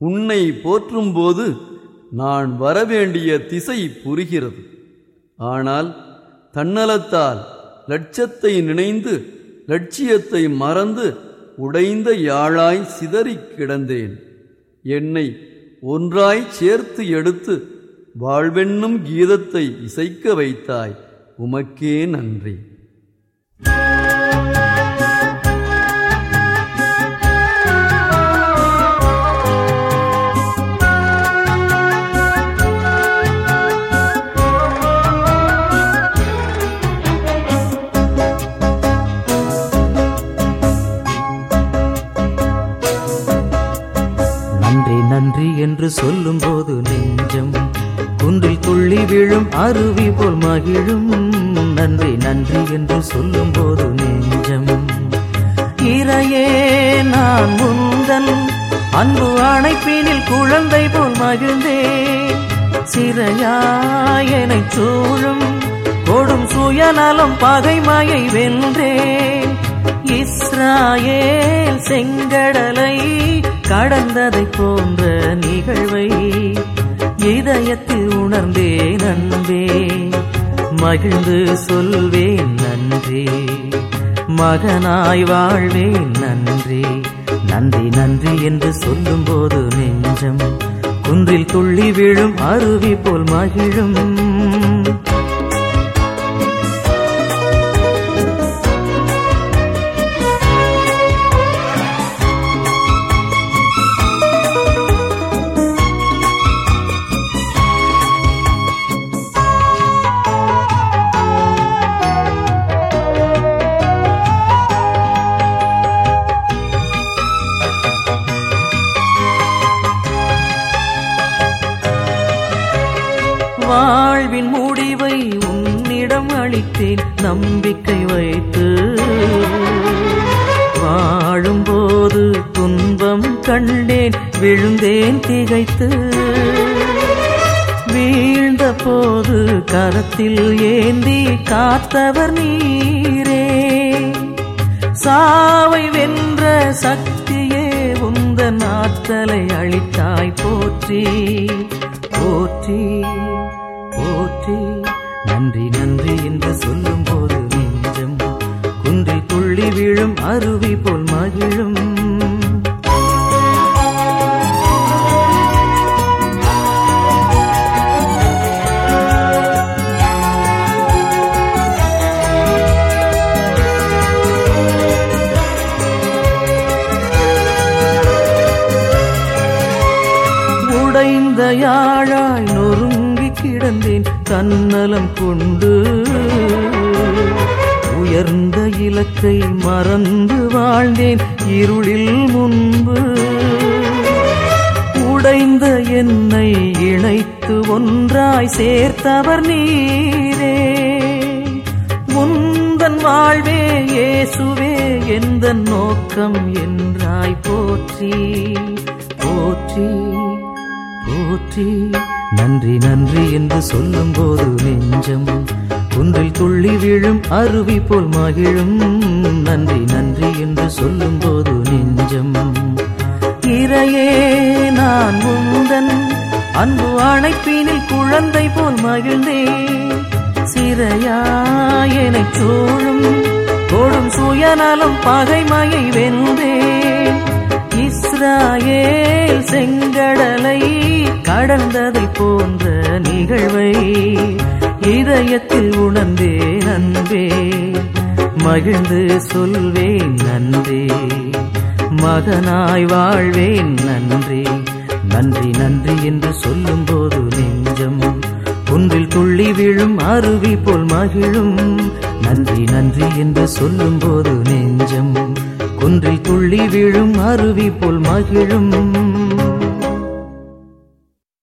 உன்னை போற்றும்போது நான் வரவேண்டிய திசை புரிகிறது ஆனால் தன்னலத்தால் லட்சத்தை நினைந்து லட்சியத்தை மறந்து உடைந்த யாழாய் சிதறிக் கிடந்தேன் என்னை ஒன்றாய் சேர்த்து எடுத்து வாழ்வென்னும் கீதத்தை இசைக்க வைத்தாய் உமக்கே நன்றி நன்றி நன்றி என்று சொல்லும்போது நெஞ்சம் குன்றில் துள்ளி விழும் அருவி போல் மகிழும் நன்றி நன்றி என்று சொல்லும்போது நெஞ்சம் இறையே நான் முந்தன் அன்பு அணைப்பினில் குழந்தை போல் மகிழ்ந்தேன் சிறையாயனை சூழும் கொடும் சுயநலம் பகைமையை வென்றேன் இஸ்ராயேல் செங்கடலை கடந்ததை போன்ற நிகழ்வை இதயத்தில் உணர்ந்தேன் அன்பே மகிழ்ந்து சொல்வேன் நன்றி மகனாய் வாழ்வேன் நன்றி நன்றி நன்றி என்று சொல்லும்போது நெஞ்சம் குன்றில் துள்ளி விழும் அருவி போல் மகிழும் வாழ்வின் முடிவை உன்னிடம் அளித்தேன் நம்பிக்கை வைத்து வாழும்போது துன்பம் கண்டேன் விழுந்தேன் திகைத்து வீழ்ந்த போது கரத்தில் ஏந்தி காத்தவர் நீரே சாவை வென்ற சக்தியே உந்த நாட்களை அளித்தாய் போற்றி போற்றி போற்றி நன்றி நன்றி என்று சொல்லும் போது நெஞ்சம் குன்றில் துள்ளி விழும் அருவி போல் மகிழும் உடைந்த யாழாய் நொறுங்கி கிடந்தேன் தன்னலம் கொண்டு உயர்ந்த இலக்கை மறந்து வாழ்ந்தேன் இருளில் முன்பு உடைந்த என்னை இணைத்து ஒன்றாய் சேர்த்தவர் நீரே முந்தன் வாழ்வே இயேசுவே எந்த நோக்கம் என்றாய் போற்றி போற்றி போற்றி நன்றி நன்றி என்று சொல்லும்போது நெஞ்சம் குன்றில் துள்ளி விழும் அருவி போல் மகிழும் நன்றி நன்றி என்று சொல்லும்போது நெஞ்சம் இறையே நான் உந்தன் அன்பு அணைப்பினில் குழந்தை போல் மகிழ்ந்தேன் சிறையாயனைச் சூழும் கொடும் சுயநலம் பகைமையை வென்றேன் இஸ்ராயேல் செங்கடலை கடந்ததை போன்ற நிகழ்வை இதயத்தில் உணர்ந்தேன் அன்பே மகிழ்ந்து சொல்வேன் நன்றி மகனாய் வாழ்வேன் நன்றி நன்றி நன்றி என்று சொல்லும்போது நெஞ்சம் குன்றில் துள்ளி விழும் அருவி போல் மகிழும் நன்றி நன்றி என்று சொல்லும்போது நெஞ்சம் குன்றில் துள்ளி விழும் அருவி போல் மகிழும்